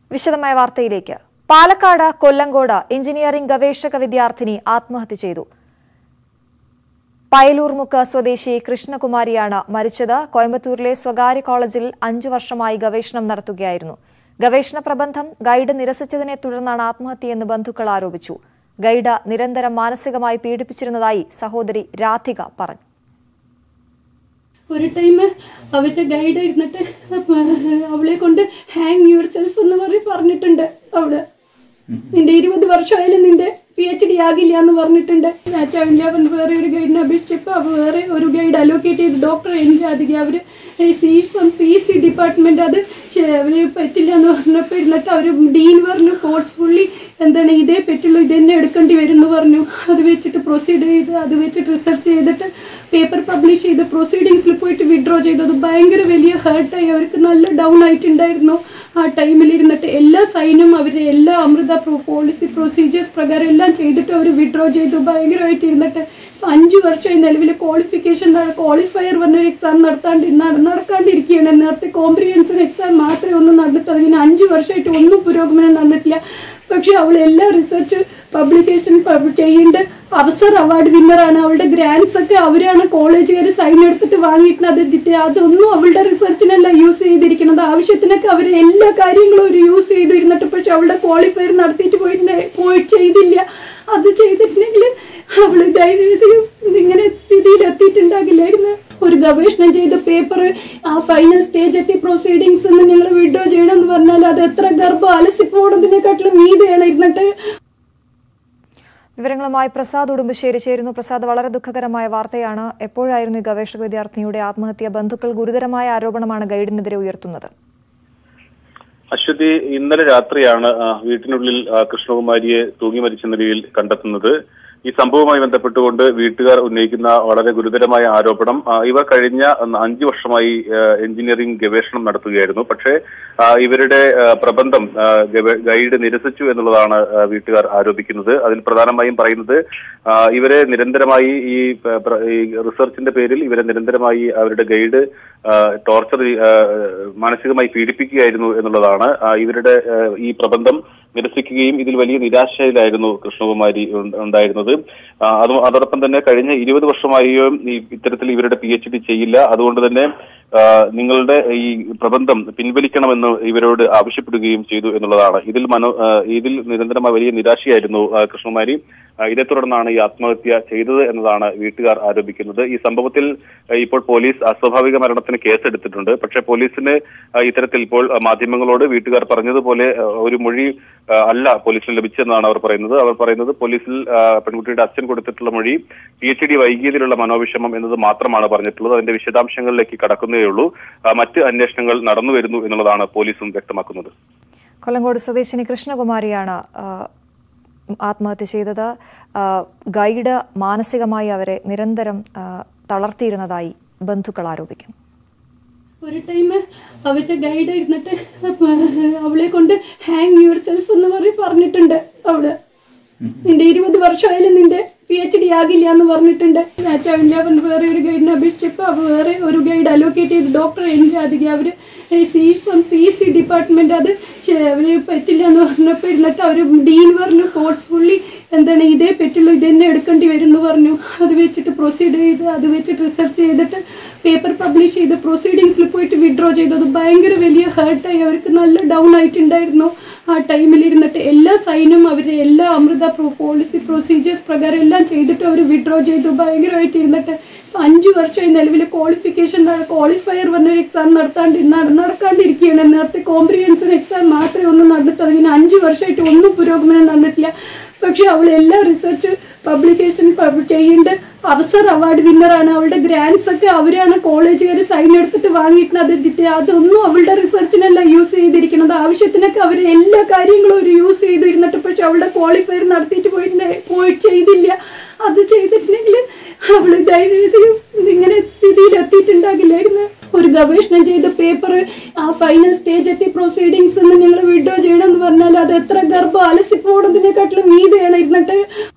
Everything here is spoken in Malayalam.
വിശദമായ വാർത്തയിലേക്ക് പാലക്കാട് കൊല്ലങ്കോട് എഞ്ചിനീയറിംഗ് ഗവേഷക വിദ്യാർത്ഥിനി ആത്മഹത്യ ചെയ്തു പയലൂർമുക്ക് സ്വദേശി കൃഷ്ണകുമാരിയാണ് മരിച്ചത് കോയമ്പത്തൂരിലെ സ്വകാര്യ കോളേജിൽ അഞ്ചു വർഷമായി ഗവേഷണം നടത്തുകയായിരുന്നു ഗവേഷണ പ്രബന്ധം ഗൈഡ് നിരസിച്ചതിനെ തുടർന്നാണ് ആത്മഹത്യയെന്ന് ബന്ധുക്കൾ ആരോപിച്ചു ഗൈഡ് നിരന്തരം മാനസികമായി പീഡിപ്പിച്ചിരുന്നതായി സഹോദരി രാധിക പറഞ്ഞു ഒരു ടൈം അവരുടെ ഗൈഡ് ഇരുന്നിട്ട് അവളെ കൊണ്ട് ഹാങ് യുവർ സെൽഫ് എന്ന് പറഞ്ഞ് പറഞ്ഞിട്ടുണ്ട് അവള് നിന്റെ ഇരുപത് വർഷമായാലും നിന്റെ പി എച്ച് ഡി ആകില്ല എന്ന് പറഞ്ഞിട്ടുണ്ട് മാച്ചാവില്ല എന്ന് വേറെ ഒരു ഗൈഡിനെ അപേക്ഷിച്ചപ്പോൾ അപ്പോൾ വേറെ ഒരു ഗൈഡ് അലോക്കേറ്റ് ചെയ്ത് ഡോക്ടർ എനിക്ക് അധികം അവർ C from C C department അത് അവർ പറ്റില്ല എന്ന് പറഞ്ഞപ്പോൾ ഇരുന്നിട്ട് അവർ ഡീൻ പറഞ്ഞു ഫോഴ്സ്ഫുള്ളി എന്താണ് ഇതേ പറ്റുള്ളൂ ഇത് തന്നെ എടുക്കേണ്ടി വരും എന്ന് പറഞ്ഞു അത് വെച്ചിട്ട് പ്രൊസീഡ് ചെയ്ത് അത് വെച്ചിട്ട് റിസർച്ച് ചെയ്തിട്ട് പേപ്പർ പബ്ലിഷ് ചെയ്ത് പ്രൊസീഡിങ്സിൽ പോയിട്ട് വിഡ്രോ ചെയ്തു അത് ഭയങ്കര വലിയ ഹേർട്ടായി അവർക്ക് നല്ല ഡൗൺ ആയിട്ടുണ്ടായിരുന്നു ആ ടൈമിൽ ഇരുന്നിട്ട് എല്ലാ സൈനും അവർ എല്ലാ അമൃത പ്രോ പോളിസി പ്രൊസീജിയേഴ്സ് പ്രകാരം എല്ലാം ചെയ്തിട്ട് അവർ വിഡ്രോ ചെയ്തു ഭയങ്കരമായിട്ട് ഇരുന്നിട്ട് ഇപ്പം അഞ്ച് വർഷമായി നിലവിൽ ക്വാളിഫിക്കേഷൻ ക്വാളിഫയർ പറഞ്ഞൊരു എക്സാം നടത്താണ്ട് നട- നടക്കാണ്ടിരിക്കുകയാണ് നേരത്തെ കോംപ്രിഹെൻസീവ് എക്സാം മാത്രമേ ഒന്നും നടന്നിട്ട് അതിന് അഞ്ച് വർഷമായിട്ട് ഒന്നും പുരോഗമനം നടന്നിട്ടില്ല പക്ഷെ അവൾ എല്ലാ റിസർച്ച് പബ്ലിക്കേഷൻ ചെയ്യേണ്ട അവസർ അവാർഡ് വിന്നറാണ് അവളുടെ ഗ്രാൻഡ്സ് ഒക്കെ അവരാണ് കോളേജുകാർ സൈൻ എടുത്തിട്ട് വാങ്ങിയിട്ടുണ്ട് അത് ദിറ്റ് അതൊന്നും അവളുടെ റിസർച്ചിനല്ല യൂസ് ചെയ്തിരിക്കുന്നത് ആവശ്യത്തിനൊക്കെ അവർ എല്ലാ കാര്യങ്ങളും അവർ യൂസ് ചെയ്തിരുന്നിട്ട് പക്ഷെ അവളുടെ ക്വാളിഫയർ നടത്തിയിട്ട് പോയിട്ട് പോയി ചെയ്തില്ല അത് ചെയ്തിട്ടുണ്ടെങ്കിൽ അവൾ ധൈര്യം ഇങ്ങനെ സ്ഥിതിയിൽ എത്തിയിട്ടുണ്ടാകില്ലായിരുന്നു ഒരു ഗവേഷണം ചെയ്ത പേപ്പർ ആ ഫൈനൽ സ്റ്റേജ് എത്തി പ്രൊസീഡിങ്സ് ഞങ്ങൾ വിഡ്രോ ചെയ്യണം എന്ന് പറഞ്ഞാൽ അത് എത്ര ഗർഭം അലസിപ്പോടുന്നതിനെക്കാട്ടിലും മീതെയാണ് ഇരുന്നിട്ട് വിവരങ്ങളുമായി പ്രസാദ് ഉടുമ്പശ്ശേരി ചേരുന്നു പ്രസാദ് വളരെ ദുഃഖകരമായ വാർത്തയാണ് എപ്പോഴായിരുന്നു ഈ ഗവേഷക വിദ്യാർത്ഥിനിയുടെ ആത്മഹത്യ ബന്ധുക്കൾ ഗുരുതരമായ ആരോപണമാണ് ഗൈഡിനെതിരെ ഉയർത്തുന്നത് അശ്വതി ഇന്നലെ രാത്രിയാണ് ആ, വീട്ടിനുള്ളിൽ ആ, കൃഷ്ണകുമാരിയെ തൂങ്ങി മരിച്ച നിലയിൽ കണ്ടെത്തുന്നത് ഈ സംഭവവുമായി ബന്ധപ്പെട്ടുകൊണ്ട് വീട്ടുകാർ ഉന്നയിക്കുന്ന വളരെ ഗുരുതരമായ ആരോപണം ആ, ഇവർ കഴിഞ്ഞ അഞ്ചു വർഷമായി ആ, എഞ്ചിനീയറിംഗ് ഗവേഷണം നടത്തുകയായിരുന്നു പക്ഷേ ആ, ഇവരുടെ ആ, പ്രബന്ധം ആ, ഗവ- ഗൈഡ് നിരസിച്ചു എന്നുള്ളതാണ് ആ, വീട്ടുകാർ ആരോപിക്കുന്നത് അതിൽ പ്രധാനമായും പറയുന്നത് ആ, ഇവരെ നിരന്തരമായി ഈ പ- പ്ര- ഈ റിസർച്ചിന്റെ പേരിൽ ഇവരെ നിരന്തരമായി അവരുടെ ഗൈഡ് ടോർച്ചർ മാനസികമായി പീഡിപ്പിക്കുകയായിരുന്നു എന്നുള്ളതാണ് ആ, ഇവരുടെ ആ, ഈ പ്രബന്ധം നിരസിക്കുകയും ഇതിൽ വലിയ നിരാശയിലായിരുന്നു കൃഷ്ണകുമാരി ഉണ്ട- ഉണ്ടായിരുന്നത് ആ, അത് അതോടൊപ്പം തന്നെ കഴിഞ്ഞ ഇരുപത് വർഷമായും ഈ ഇത്തരത്തിൽ ഇവരുടെ പി എച്ച് ഡി ചെയ്യില്ല അതുകൊണ്ട് തന്നെ ആ, നിങ്ങളുടെ ഈ പ്രബന്ധം പിൻവലിക്കണമെന്ന് ഇവരോട് ആവശ്യപ്പെടുകയും ചെയ്തു എന്നുള്ളതാണ് ഇതിൽ മനോ ആ, ഇതിൽ നിരന്തരമായ വലിയ നിരാശയായിരുന്നു ആ, കൃഷ്ണകുമാരി ആ, ഇതേ തുടർന്നാണ് ഈ ആത്മഹത്യ ചെയ്തത് എന്നതാണ് വീട്ടുകാർ ആരോപിക്കുന്നത് ഈ സംഭവത്തിൽ ആ, ഇപ്പോൾ പോലീസ് അസ്വാഭാവിക മരണത്തിന് കേസെടുത്തിട്ടുണ്ട് പക്ഷേ പോലീസിന് ആ, ഇത്തരത്തിൽ ഇപ്പോൾ ആ, മാധ്യമങ്ങളോട് വീട്ടുകാർ പറഞ്ഞതുപോലെ ആ, ഒരു മൊഴി ആ, അല്ല പോലീസിന് ലഭിച്ചെന്നാണ് അവർ പറയുന്നത് അവർ പറയുന്നത് പോലീസിൽ ആ, പെൺകുട്ടിയുടെ അച്ഛൻ കൊടുത്തിട്ടുള്ള മൊഴി പി എച്ച് ഡി വൈകിയതിലുള്ള മനോവിഷമം എന്നത് മാത്രമാണ് പറഞ്ഞിട്ടുള്ളത് അതിന്റെ വിശദാംശങ്ങളിലേക്ക് കടക്കുന്നേ ഉള്ളൂ ആ, മറ്റ് അന്വേഷണങ്ങൾ നടന്നു വരുന്നു എന്നുള്ളതാണ് പോലീസും വ്യക്തമാക്കുന്നത് കൊല്ലങ്കോട് സ്വദേശിനി കൃഷ്ണകുമാരിയാണ് ആ, ആത്മഹത്യ ചെയ്തത് ആ, ഗൈഡ് മാനസികമായി അവരെ നിരന്തരം ആ, തളർത്തിയിരുന്നതായി ബന്ധുക്കൾ ആരോപിക്കുന്നു ഒരു ടൈം അവരുടെ ഗൈഡ് ഇരുന്നിട്ട് അവളെ കൊണ്ട് ഹാങ് യുവർ സെൽഫ് എന്ന് പറഞ്ഞ് പറഞ്ഞിട്ടുണ്ട് അവള് നിന്റെ ഇരുപത് വർഷമായാലും നിന്റെ പി എച്ച് ഡി ആകില്ല എന്ന് പറഞ്ഞിട്ടുണ്ട് മാച്ചാവില്ല എന്ന് വേറെ ഒരു ഗൈഡിനെ അപേക്ഷിച്ചപ്പോൾ അപ്പോൾ വേറെ ഒരു ഗൈഡ് അലോക്കേറ്റ് ചെയ്ത് ഡോക്ടർ എനിക്ക് അധികം അവർ C from C C department അത് അവർ പറ്റില്ല എന്ന് പറഞ്ഞപ്പോൾ ഇരുന്നിട്ട് അവർ ഡീൻ പറഞ്ഞു ഫോഴ്സ്ഫുള്ളി എന്താണ് ഇതേ പറ്റുള്ളൂ ഇത് തന്നെ എടുക്കേണ്ടി വരും എന്ന് പറഞ്ഞു അത് വെച്ചിട്ട് പ്രൊസീഡ് ചെയ്ത് അത് വെച്ചിട്ട് റിസർച്ച് ചെയ്തിട്ട് പേപ്പർ പബ്ലിഷ് ചെയ്ത് പ്രൊസീഡിങ്സിൽ പോയിട്ട് വിഡ്രോ ചെയ്തു അത് ഭയങ്കര വലിയ ഹേർട്ടായി അവർക്ക് നല്ല ഡൗൺ ആയിട്ടുണ്ടായിരുന്നു ആ ടൈമിൽ ഇരുന്നിട്ട് എല്ലാ സൈനും അവർ എല്ലാ അമൃത പ്രോ പോളിസി പ്രൊസീജിയേഴ്സ് പ്രകാരം എല്ലാം ചെയ്തിട്ട് അവർ വിഡ്രോ ചെയ്തു ഭയങ്കരമായിട്ട് ഇരുന്നിട്ട് ഇപ്പം അഞ്ച് വർഷമായി നിലവിൽ ക്വാളിഫിക്കേഷൻ ക്വാളിഫയർ പറഞ്ഞൊരു എക്സാം നടത്താണ്ട് നട- നടക്കാണ്ടിരിക്കുകയാണ് നേരത്തെ കോംപ്രിഹെൻസീവ് എക്സാം മാത്രമേ ഒന്നും നടന്നിട്ട് അതിന് അഞ്ച് വർഷമായിട്ട് ഒന്നും പുരോഗമനം നടന്നിട്ടില്ല പക്ഷെ അവൾ എല്ലാ റിസർച്ച് പബ്ലിക്കേഷൻ ചെയ്യേണ്ട അവസർ അവാർഡ് വിന്നറാണ് അവളുടെ ഗ്രാൻഡ്സ് ഒക്കെ അവരാണ് കോളേജുകാർ സൈൻ എടുത്തിട്ട് വാങ്ങിയിട്ടുണ്ട് അത് ദിറ്റ് അതൊന്നും അവളുടെ റിസർച്ചിനല്ല യൂസ് ചെയ്തിരിക്കുന്നത് ആവശ്യത്തിനൊക്കെ അവർ എല്ലാ കാര്യങ്ങളും അവർ യൂസ് ചെയ്തിരുന്നിട്ട് പക്ഷെ അവളുടെ ക്വാളിഫയർ നടത്തിയിട്ട് പോയിട്ട് പോയി ചെയ്തില്ല അത് ചെയ്തിട്ടുണ്ടെങ്കിൽ അവള് ധൈര്യം ഇങ്ങനെ സ്ഥിതിയിൽ എത്തിയിട്ടുണ്ടാകില്ലായിരുന്നു ഒരു ഗവേഷണം ചെയ്ത പേപ്പർ ആ ഫൈനൽ സ്റ്റേജ് എത്തി പ്രൊസീഡിങ്സ് ഞങ്ങൾ വിഡ്രോ ചെയ്യണം എന്ന് പറഞ്ഞാൽ അത് എത്ര ഗർഭം അലസിപ്പോടുന്നതിനെക്കാട്ടിലും മീതെയാണ് ഇരുന്നിട്ട്